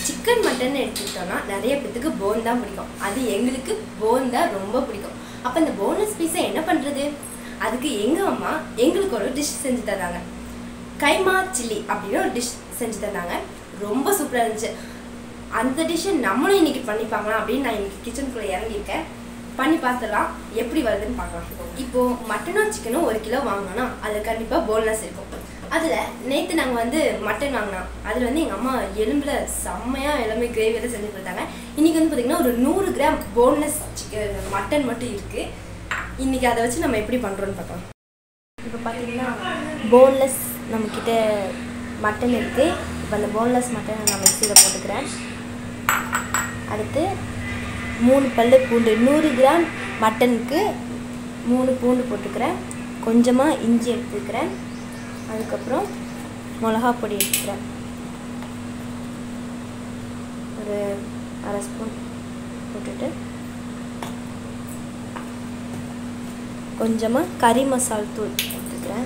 Chicken mutton எடுத்துக்கிட்டோம்னா நிறைய பேத்துக்கு போன் தான் பிடிக்கும் அது எங்களுக்கு போன் தான் ரொம்ப பிடிக்கும் அப்போ இந்த போனஸ் பீஸை என்ன பண்ணுறது அதுக்கு எங்கள் அம்மா எங்களுக்கு ஒரு டிஷ் செஞ்சு தந்தாங்க கைமா சில்லி அப்படின்னு ஒரு டிஷ் செஞ்சு தந்தாங்க ரொம்ப சூப்பராக இருந்துச்சு அந்த டிஷ்ஷை நம்மளும் இன்னைக்கு பண்ணி பார்க்கலாம் அப்படின்னு நான் இன்னைக்கு கிச்சனுக்குள்ளே இறங்கியிருக்கேன் பண்ணி பார்த்துடலாம் எப்படி வருதுன்னு பார்க்கலாம் இப்போ மட்டனும் சிக்கனும் ஒரு கிலோ வாங்கினோம்னா அதில் கண்டிப்பாக போன்லெஸ் இருக்கும் அதில் நேற்று நாங்கள் வந்து மட்டன் வாங்கினோம் அதில் வந்து எங்கள் அம்மா எலும்பில் செம்மையாக எல்லாமே கிரேவியெல்லாம் செஞ்சு கொடுத்தாங்க இன்றைக்கி வந்து பார்த்திங்கன்னா ஒரு நூறு கிராம் போன்லெஸ் சிக்கன் மட்டன் மட்டும் இருக்குது இன்றைக்கி அதை வச்சு நம்ம எப்படி பண்ணுறோன்னு பார்க்கலாம் இப்போ பார்த்தீங்கன்னா போன்லெஸ் நம்மக்கிட்ட மட்டன் இருக்குது இப்போ அந்த போன்லெஸ் மட்டன் நான் மிக்சியில் போட்டுக்கிறேன் அடுத்து மூணு பல்லு பூண்டு நூறு கிராம் மட்டனுக்கு மூணு பூண்டு போட்டுக்கிறேன் கொஞ்சமாக இஞ்சி எடுத்துக்கிறேன் அதுக்கப்புறம் மிளகா பொடி எடுத்துக்கிறேன் ஒரு அரை ஸ்பூன் போட்டுட்டு கொஞ்சமாக கறி மசால் தூள் எடுத்துக்கிறேன்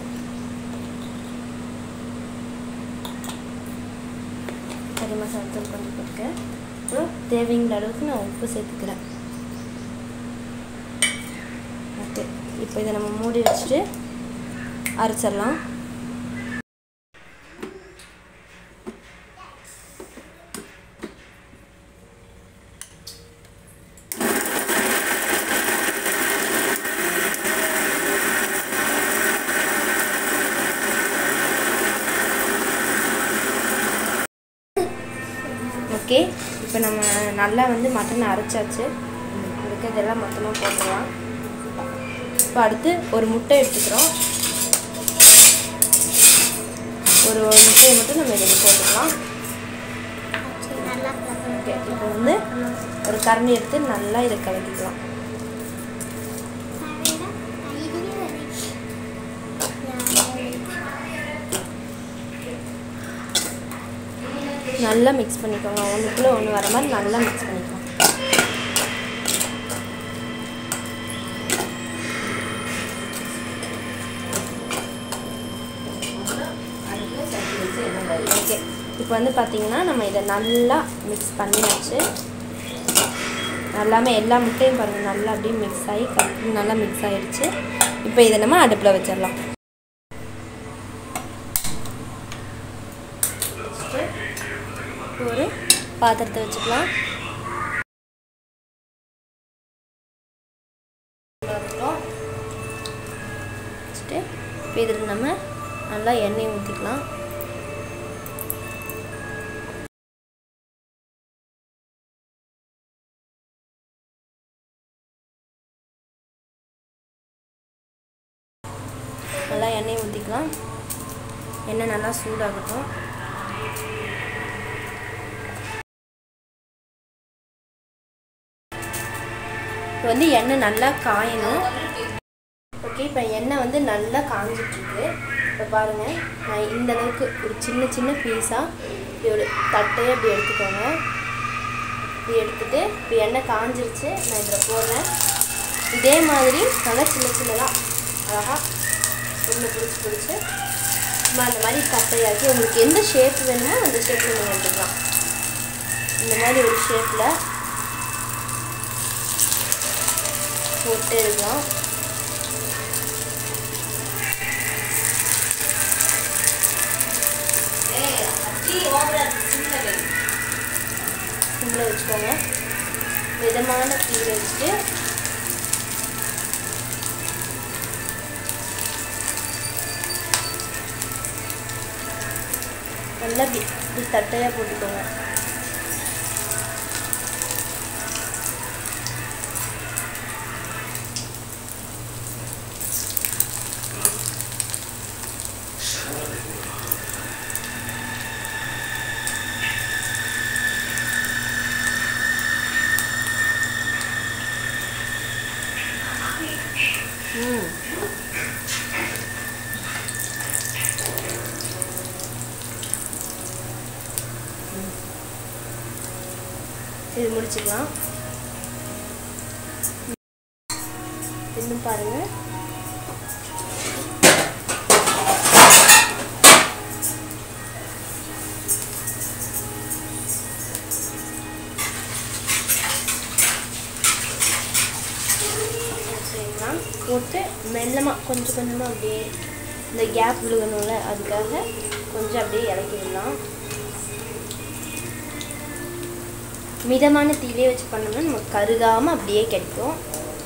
கறி மசாலா தூள் கொஞ்சம் போட்டுக்கிறேன் அப்புறம் தேவைங்கிற அளவுக்கு நான் உப்பு சேர்த்துக்கிறேன் ஓகே இப்போ இதை நம்ம மூடி வச்சுட்டு அரைச்சிடலாம் ஓகே இப்போ நம்ம நல்லா வந்து மட்டனை அரைச்சாச்சு இதுக்கு இதெல்லாம் மொத்தமாக போட்டுடலாம் இப்போ அடுத்து ஒரு முட்டை எடுத்துக்கிறோம் ஒரு ஒரு முட்டையை மட்டும் நம்ம இதில் போட்டுக்கலாம் ஓகே இப்போ வந்து ஒரு கரண்டி எடுத்து நல்லா இதை கலக்கிக்கலாம் நல்லா மிக்ஸ் பண்ணிக்கோங்க ஒன்றுக்குள்ளே ஒன்று வர மாதிரி நல்லா மிக்ஸ் பண்ணிக்கோங்க ஓகே இப்போ வந்து பார்த்தீங்கன்னா நம்ம இதை நல்லா மிக்ஸ் பண்ணியாச்சு எல்லாமே எல்லா முட்டையும் பாருங்கள் நல்லா அப்படியே மிக்ஸ் ஆகி கரெக்ட் நல்லா மிக்ஸ் ஆகிடுச்சு இப்போ இதை நம்ம அடுப்பில் வச்சிடலாம் ஒரு பாத்திரத்தை வச்சுக்கலாம் வச்சுட்டு இப்போ இதில் நம்ம நல்லா எண்ணெய் ஊற்றிக்கலாம் நல்லா எண்ணெய் ஊற்றிக்கலாம் எண்ணெய் நல்லா சூடாகட்டும் இப்போ வந்து எண்ணெய் நல்லா காயணும் ஓகே இப்போ எண்ணெய் வந்து நல்லா காஞ்சிட்ருக்கு இப்போ பாருங்கள் நான் இந்த அளவுக்கு ஒரு சின்ன சின்ன பீஸாக இப்படி ஒரு தட்டையை இப்படி எடுத்துக்கோங்க இப்படி எடுத்துட்டு இப்போ எண்ணெய் காஞ்சிருச்சு நான் இதில் போடுறேன் இதே மாதிரி நல்லா சின்ன சின்னதாக அழகாக ஒன்று பிடிச்சி பிடிச்சி சும்மா அந்த மாதிரி தட்டையாக்கி உங்களுக்கு எந்த ஷேப் வேணுமோ அந்த ஷேப்பில் நீங்கள் எடுத்துக்கலாம் இந்த மாதிரி ஒரு ஷேப்பில் போட்டு இருக்கலாம் சிம்மில் வச்சுக்கோங்க மிதமான தீயில் வச்சுட்டு நல்லா இப்படி இப்படி தட்டையாக போட்டுக்கோங்க ம் இது முடிச்சுக்கலாம் இன்னும் பாருங்க போட்டு மெல்லமாக கொஞ்சம் கொஞ்சமாக அப்படியே இந்த கேப் விழுகணும்ல அதுக்காக கொஞ்சம் அப்படியே இறக்கி விடலாம் மிதமான தீயிலே வச்சு பண்ணோம்னா நமக்கு கருகாமல் அப்படியே கிடைக்கும்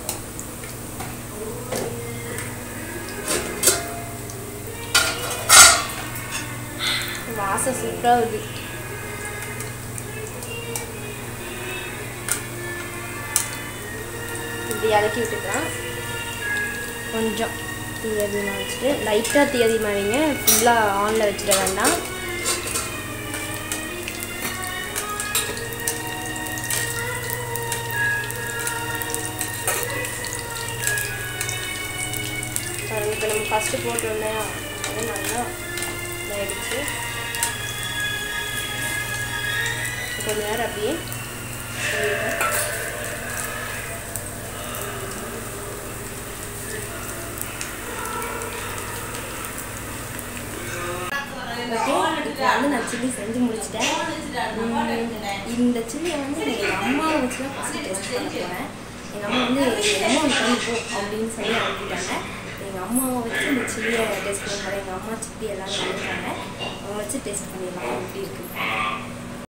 வாசம் சூப்பராக வருது இப்படி இறக்கி விட்டுக்கலாம் கொஞ்சம் தீ அதிகமாக வச்சுட்டு லைட்டாக தீ அதிகமாக வைங்க ஃபுல்லாக ஆனில் வச்சிட வேண்டாம் பாருங்க இப்போ நம்ம ஃபஸ்ட்டு போட்டோம் இல்லையா அது நல்லா இதாகிடுச்சு கொஞ்ச நேரம் அப்படியே வேகட்டும். ஓகே இப்போ வந்து நான் சில்லி செஞ்சு முடிச்சிட்டேன் உம், இந்த சில்லியை வந்து எங்கள் அம்மாவை வச்சு தான் ஃபஸ்ட்டு டெஸ்ட் பண்ண போகிறேன் எங்கள் அம்மா வந்து என்னமோ ஒன்று பண்ணிப்போ அப்படின்னு சொல்லி அனுப்பிட்டாங்க எங்கள் அம்மாவை வச்சு இந்த சில்லியை டெஸ்ட் பண்ண போகிறேன் எங்கள் அம்மா சித்தி எல்லாரும் இருக்காங்க அவங்க வச்சு டெஸ்ட் பண்ணிடலாம் எப்படி இருக்கு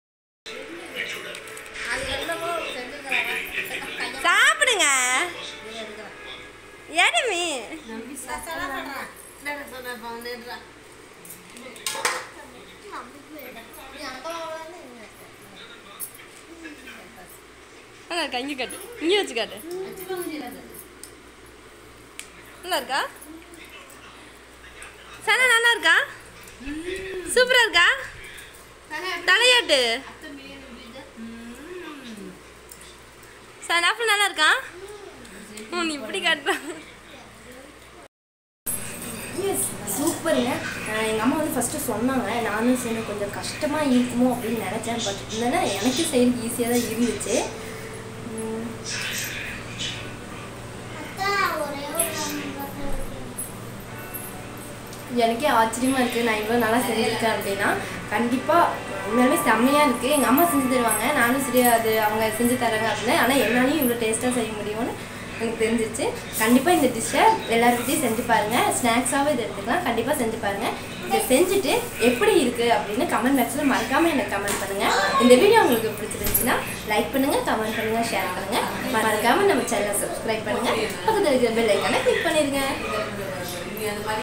சாப்பிடுங்க ஏடுமே நல்லா இருக்கா இங்கே காட்டு இங்கே வச்சு காட்டு நல்லா இருக்கா சனா நல்லா இருக்கா சூப்பரா இருக்கா தலையாட்டு சனா அப்ப நல்லா இருக்கா ம், நீ இப்படி காட்டுற சூப்பருங்க எங்கள் அம்மா வந்து ஃபஸ்ட்டு சொன்னாங்க நானும் சரி கொஞ்சம் கஷ்டமாக இருக்குமோ அப்படின்னு நினச்சேன் பட் இல்லைன்னா எனக்கு செய்யறது ஈஸியாக தான் இருந்துச்சு உம், எனக்கே ஆச்சரியமாக இருக்குது நான் இவ்வளோ நல்லா செஞ்சுருக்கேன் அப்படின்னா கண்டிப்பாக உண்மையாலுமே செம்மையாக இருக்குது எங்கள் அம்மா செஞ்சு தருவாங்க நானும் சரி அது அவங்க செஞ்சு தராங்க அப்படின்னு ஆனால் என்னாலையும் இவ்வளோ டேஸ்ட்டாக செய்ய முடியும்னு எனக்கு தெரிஞ்சிச்சு கண்டிப்பாக இந்த டிஷ்ஷை எல்லாருக்கிட்டையும் செஞ்சு பாருங்கள் ஸ்நாக்ஸாகவும் இது எடுத்துக்கலாம் கண்டிப்பாக செஞ்சு பாருங்கள் இதை செஞ்சுட்டு எப்படி இருக்குது அப்படின்னு கமெண்ட் பாக்ஸில் மறக்காமல் எனக்கு கமெண்ட் பண்ணுங்கள் இந்த வீடியோ உங்களுக்கு பிடிச்சிருந்துச்சுன்னா லைக் பண்ணுங்கள் கமெண்ட் பண்ணுங்கள் ஷேர் பண்ணுங்கள் மறக்காமல் நம்ம சேனலை சப்ஸ்கிரைப் பண்ணுங்கள் பக்கத்தில் இருக்கிற பெல் ஐக்கானை கிளிக் பண்ணிடுங்க